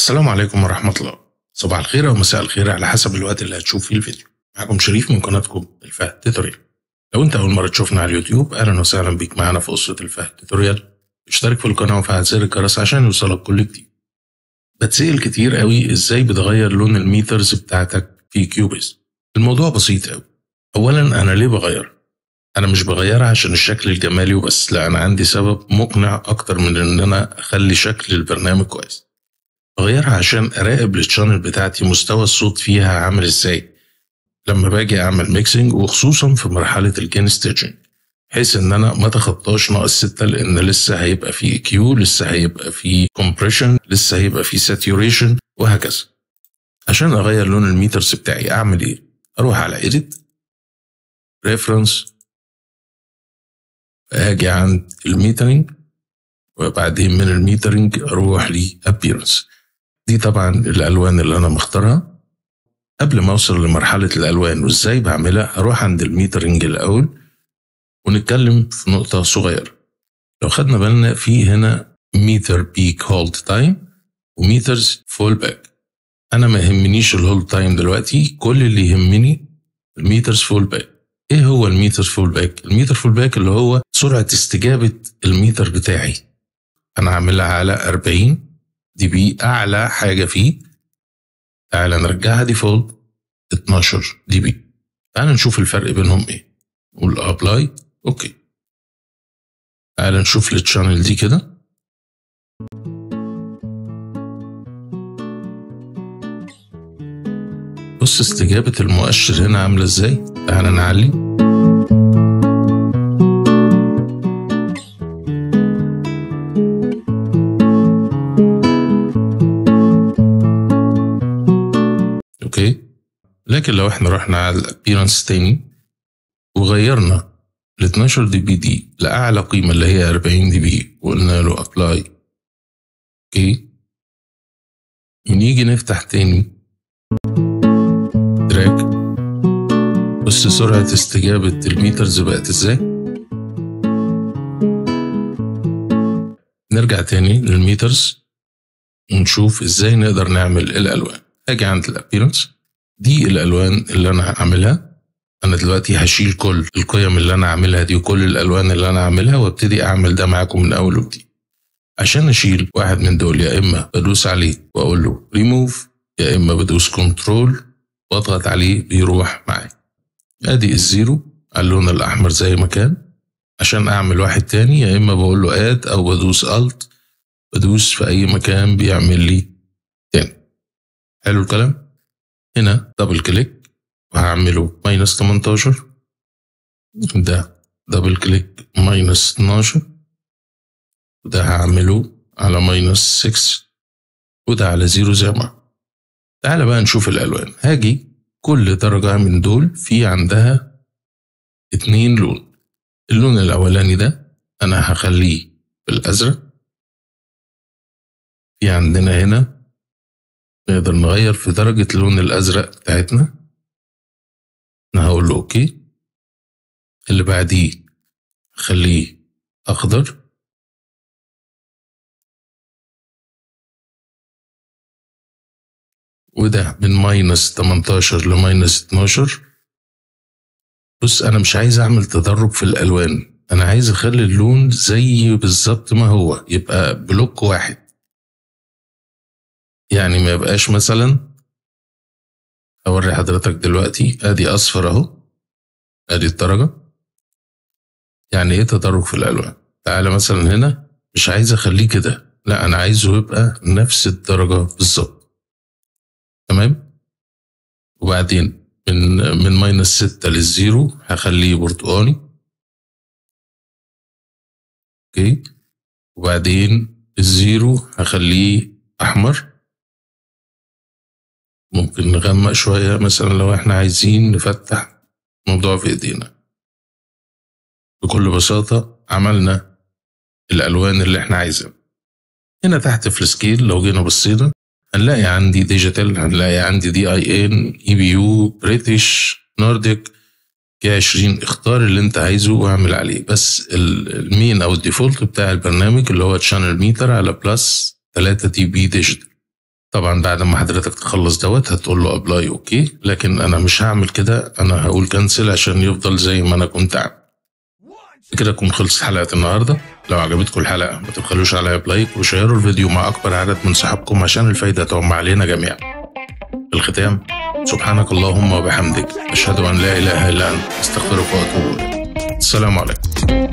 السلام عليكم ورحمة الله صباح الخير أو مساء الخير على حسب الوقت اللي هتشوف فيه الفيديو معكم شريف من قناتكم الفهد توتوريال لو أنت أول مرة تشوفنا على اليوتيوب أهلا وسهلا بيك معانا في قصة الفهد توتوريال اشترك في القناة وفعل زر الجرس عشان يوصلك كل جديد بتسأل كتير قوي إزاي بتغير لون الميترز بتاعتك في كيوبيز الموضوع بسيط قوي أولا أنا ليه بغير أنا مش بغيرها عشان الشكل الجمالي وبس لا أنا عندي سبب مقنع أكتر من إن أنا أخلي شكل البرنامج كويس بغيرها عشان أراقب الشانل بتاعتي مستوى الصوت فيها عامل إزاي لما باجي أعمل ميكسينج وخصوصا في مرحلة الجين ستيتشنج بحيث إن أنا ما تخطاش ناقص ستة لأن لسه هيبقى في كيو لسه هيبقى في كومبريشن لسه هيبقى في ساتيوريشن وهكذا عشان أغير لون الميترز بتاعي أعمل إيه؟ أروح على إيديت ريفرنس اجي عند الميترنج وبعدين من الميترنج اروح لابيرنس دي طبعا الالوان اللي انا مختارها قبل ما اوصل لمرحله الالوان وازاي بعملها اروح عند الميترنج الاول ونتكلم في نقطه صغيره لو خدنا بالنا في هنا ميتر بيك هولد تايم وميترز فول باك انا ما يهمنيش الهولد تايم دلوقتي كل اللي يهمني الميترز فول باك ايه هو الميتر فول باك الميتر فول باك اللي هو سرعه استجابه الميتر بتاعي انا عاملها على 40 دي بي اعلى حاجه فيه تعالى نرجعها ديفولت 12 دي بي تعالى نشوف الفرق بينهم ايه نقول ابلاي اوكي تعالى نشوف التشانل دي كده بص استجابة المؤشر هنا عاملة ازاي تعالى نعلي اوكي لكن لو احنا رحنا على الابيرنس تاني وغيرنا ال 12 دي بي دي لاعلى قيمه اللي هي 40 دي بي وقلنا له ابلاي اوكي ونيجي نفتح تاني تراك بص سرعة استجابة الميترز بقت ازاي نرجع تاني للميترز ونشوف ازاي نقدر نعمل الالوان اجي عند الابيرنس دي الالوان اللي انا هعملها انا دلوقتي هشيل كل القيم اللي انا عاملها دي وكل الالوان اللي انا عاملها وابتدي اعمل ده معاكم من اول وجديد عشان اشيل واحد من دول يا اما بدوس عليه واقول له ريموف يا اما بدوس كنترول واضغط عليه بيروح معايا ادي الزيرو على اللون الاحمر زي ما كان عشان اعمل واحد تاني يا اما بقول له اد او بدوس الت بدوس في اي مكان بيعمل لي تاني حلو الكلام هنا دبل كليك وهعمله ماينس 18 ده دبل كليك ماينس 12 وده هعمله على ماينس 6 وده على زيرو زي ما تعالى بقى نشوف الالوان هاجي كل درجة من دول في عندها اتنين لون اللون الأولاني ده أنا هخليه بالأزرق في عندنا هنا نقدر نغير في درجة اللون الأزرق بتاعتنا أنا هقول له أوكي اللي بعديه خليه أخضر وده من ماينس 18 لماينس 12 بص انا مش عايز اعمل تدرج في الالوان انا عايز اخلي اللون زي بالظبط ما هو يبقى بلوك واحد يعني ما يبقاش مثلا اوري حضرتك دلوقتي ادي اصفر اهو ادي الدرجة يعني ايه تدرج في الالوان تعالى مثلا هنا مش عايز اخليه كده لا انا عايزه يبقى نفس الدرجة بالظبط تمام وبعدين من من ماينس ستة للزيرو هخليه برتقاني اوكي وبعدين الزيرو هخليه احمر ممكن نغمق شوية مثلا لو احنا عايزين نفتح موضوع في ايدينا بكل بساطة عملنا الالوان اللي احنا عايزينها هنا تحت في السكيل لو جينا بصينا هنلاقي عندي ديجيتال هنلاقي عندي دي اي ان اي بي يو بريتش نورديك في 20 اختار اللي انت عايزه واعمل عليه بس المين او الديفولت بتاع البرنامج اللي هو تشانل ميتر على بلس 3 دي بي ديجيتال طبعا بعد ما حضرتك تخلص دوت هتقول له ابلاي اوكي لكن انا مش هعمل كده انا هقول كنسل عشان يفضل زي ما انا كنت عامل كده تكون خلصت حلقة النهاردة لو عجبتكم الحلقة ما تبخلوش عليا بلايك وشيروا الفيديو مع أكبر عدد من صحابكم عشان الفايدة تعم علينا جميعا في الختام سبحانك اللهم وبحمدك أشهد أن لا إله إلا أنت أستغفرك وأتوب إليك السلام عليكم